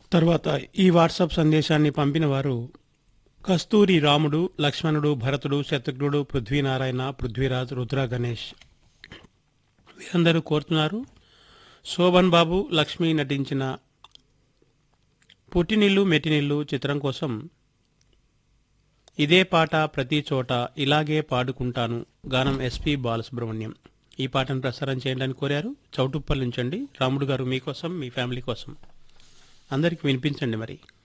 తర్వాత ఈ వాట్సాప్ సందేశాన్ని పంపిన వారు కస్తూరి రాముడు లక్ష్మణుడు భరతుడు శత్రుఘ్నుడు పృథ్వీనారాయణ పృథ్వీరాజ్ రుద్ర గణేష్ వీరందరూ కోరుతున్నారు శోభన్ బాబు లక్ష్మి నటించిన పుట్టినిల్లు మెట్టినిల్లు చిత్రం కోసం ఇదే పాట ప్రతి చోట ఇలాగే పాడుకుంటాను గానం ఎస్పి బాలసుబ్రహ్మణ్యం ఈ పాటను ప్రసారం చేయండి అని కోరారు చౌటుప్పల్ నుంచండి రాముడు గారు మీకోసం మీ ఫ్యామిలీ కోసం అందరికి వినిపించండి మరి